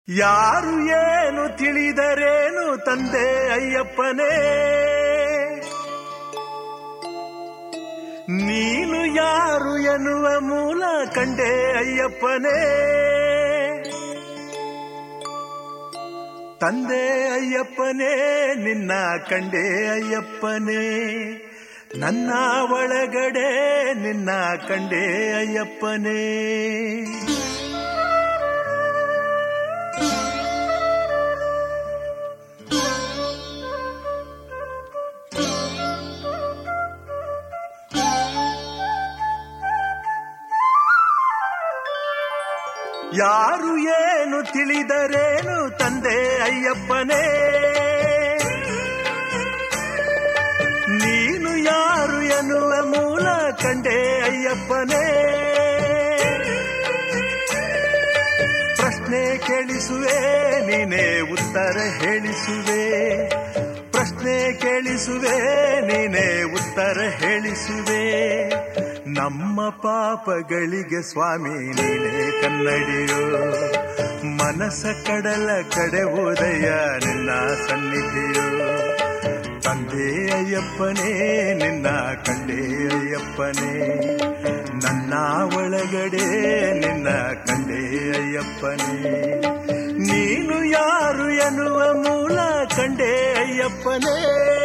ಯಾರು ಏನು ತಿಳಿದರೇನು ತಂದೆ ಅಯ್ಯಪ್ಪನೇ ನೀನು ಯಾರು ಎನ್ನುವ ಮೂಲ ಕಂಡೆ ಅಯ್ಯಪ್ಪನೇ ತಂದೆ ಅಯ್ಯಪ್ಪನೇ ನಿನ್ನ ಕಂಡೆ ಅಯ್ಯಪ್ಪನೇ ನನ್ನ ಒಳಗಡೆ ನಿನ್ನ ಕಂಡೆ ಅಯ್ಯಪ್ಪನೇ ಯಾರು ಏನು ತಿಳಿದರೇನು ತಂದೆ ಅಯ್ಯಪ್ಪನೇ ನೀನು ಯಾರು ಎನ್ನುವ ಮೂಲ ಕಂಡೆ ಅಯ್ಯಪ್ಪನೇ ಪ್ರಶ್ನೆ ಕೇಳಿಸುವೆ ನೀನೇ ಉತ್ತರ ಹೇಳಿಸುವೆ ಪ್ರಶ್ನೆ ಕೇಳಿಸುವೆ ನೀನೇ ಉತ್ತರ ಹೇಳಿಸುವೆ ನಮ್ಮ ಪಾಪಗಳಿಗೆ ಸ್ವಾಮಿ ನೀನೇ ಕನ್ನಡಿಯೋ ಮನಸ್ಸ ಕಡಲ ಕಡೆ ಉದಯ ನಿನ್ನ ಸನ್ನಿಧಿಯೋ ತಂದೆ ಅಯ್ಯಪ್ಪನೇ ನಿನ್ನ ಕಂಡೆ ಅಯ್ಯಪ್ಪನೇ ನನ್ನ ಒಳಗಡೆ ನಿನ್ನ ಕಂಡೆ ಅಯ್ಯಪ್ಪನೇ ನೀನು ಯಾರು ಎನ್ನುವ ಮೂಲ ಕಂಡೆ ಅಯ್ಯಪ್ಪನೇ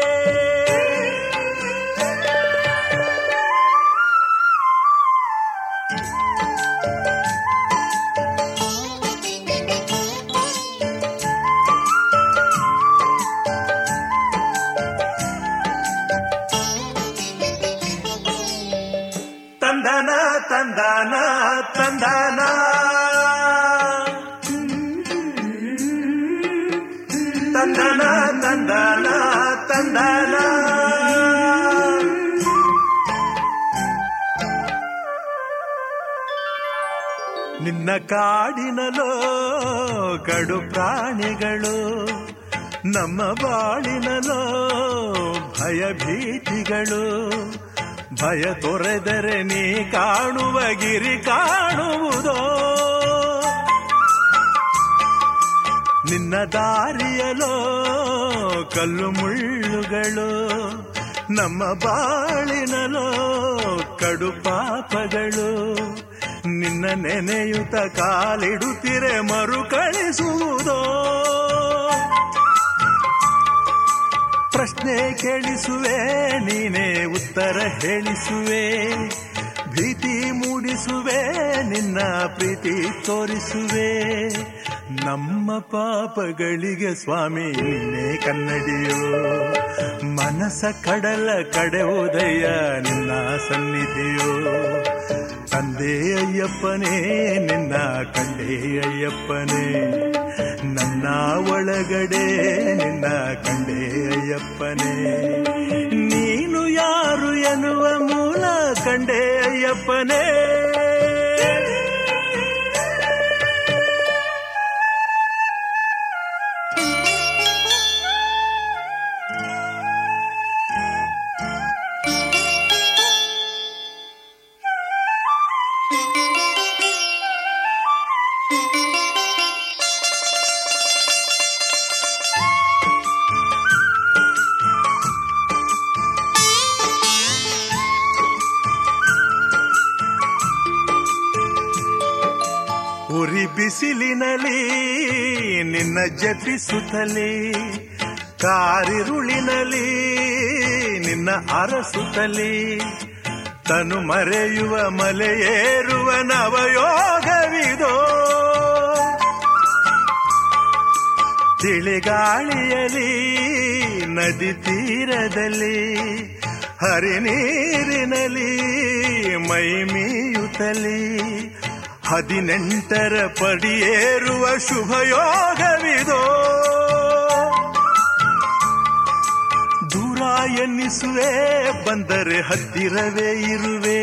ತಂದನ ತಂದನ ತಂದನ ತಂದನ ತಂದನ ತಂದನ ನಿನ್ನ ಕಾಡಿನಲೋ ಕಡು ಪ್ರಾಣಿಗಳು ನಮ್ಮ ಬಾಳಿನಲೋ ಭಯಭೀತಿಗಳು ಭಯ ತೊರೆದರೆ ನೀ ಕಾಣುವ ಗಿರಿ ಕಾಣುವುದೋ ನಿನ್ನ ದಾರಿಯಲೋ ಕಲ್ಲು ಮುಳ್ಳುಗಳು ನಮ್ಮ ಬಾಳಿನಲೋ ಕಡು ಪಾಪಗಳು ನಿನ್ನ ನೆನೆಯುತ್ತ ಕಾಲಿಡುತ್ತಿರೆ ಮರುಕಳಿಸುವುದೋ ಪ್ರಶ್ನೆ ಕೇಳಿಸುವೆ ನೀನೇ ಉತ್ತರ ಹೇಳಿಸುವೆ ಭೀತಿ ಮೂಡಿಸುವೆ ನಿನ್ನ ಪ್ರೀತಿ ತೋರಿಸುವೆ ನಮ್ಮ ಪಾಪಗಳಿಗೆ ಸ್ವಾಮಿ ನೀನೇ ಕನ್ನಡಿಯೋ ಮನಸ್ಸ ಕಡಲ ಕಡೆ ಉದಯ ನಿನ್ನ ಸನ್ನಿಧಿಯೋ ತಂದೆ ಅಯ್ಯಪ್ಪನೇ ನಿನ್ನ ಕಂಡೆ ಅಯ್ಯಪ್ಪನೇ ನನ್ನ ಒಳಗಡೆ ನಿನ್ನ ಕಂಡೆ ಅಯ್ಯಪ್ಪನೇ ನೀನು ಯಾರು ಎನ್ನುವ ಮೂಲ ಕಂಡೆ ಅಯ್ಯಪ್ಪನೇ ಉರಿ ಬಿಸಿಲಿನಲಿ ನಿನ್ನ ಜಪಿಸುತ್ತಲೇ ಕಾರಿರುಳಿನಲಿ ನಿನ್ನ ಅರಸುತ್ತಲೇ ತನು ಮರೆಯುವ ಮಲೆಯೇರುವ ನವಯೋಗವಿದೋ ತಿಳಿಗಾಳಿಯಲಿ ನದಿ ತೀರದಲ್ಲಿ ಹರಿನೀರಿನಲ್ಲಿ ಮೈ ಮೀಯುತ್ತಲಿ ಹದಿನೆಂಟರ ಪಡಿಯೇರುವ ಶುಭಯೋಗವಿದೋ ದೂರ ಎನ್ನಿಸುವೆ ಬಂದರೆ ಹತ್ತಿರವೇ ಇರುವೆ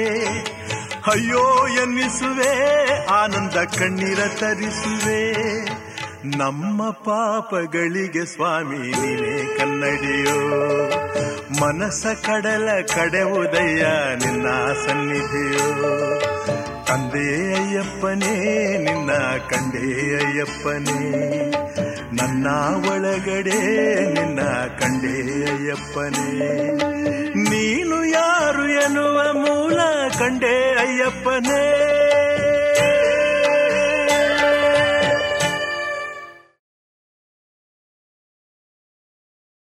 ಅಯ್ಯೋ ಎನ್ನಿಸುವೆ ಆನಂದ ಕಣ್ಣೀರ ತರಿಸುವೆ ನಮ್ಮ ಪಾಪಗಳಿಗೆ ಸ್ವಾಮಿ ನೀನೇ ಕನ್ನಡಿಯೋ ಮನಸ್ಸ ಕಡಲ ಕಡೆವುದಯ್ಯ ನಿನ್ನ ಸನ್ನಿಧಿಯೋ ತಂದೆ ಅಯ್ಯಪ್ಪನೇ ನಿನ್ನ ಕಂಡೇ ಅಯ್ಯಪ್ಪನೇ ನನ್ನ ಒಳಗಡೆ ನಿನ್ನ ಕಂಡೇ ಅಯ್ಯಪ್ಪನೇ ನೀನು ಯಾರು ಎನ್ನುವ ಮೂಲ ಕಂಡೇ ಅಯ್ಯಪ್ಪನೇ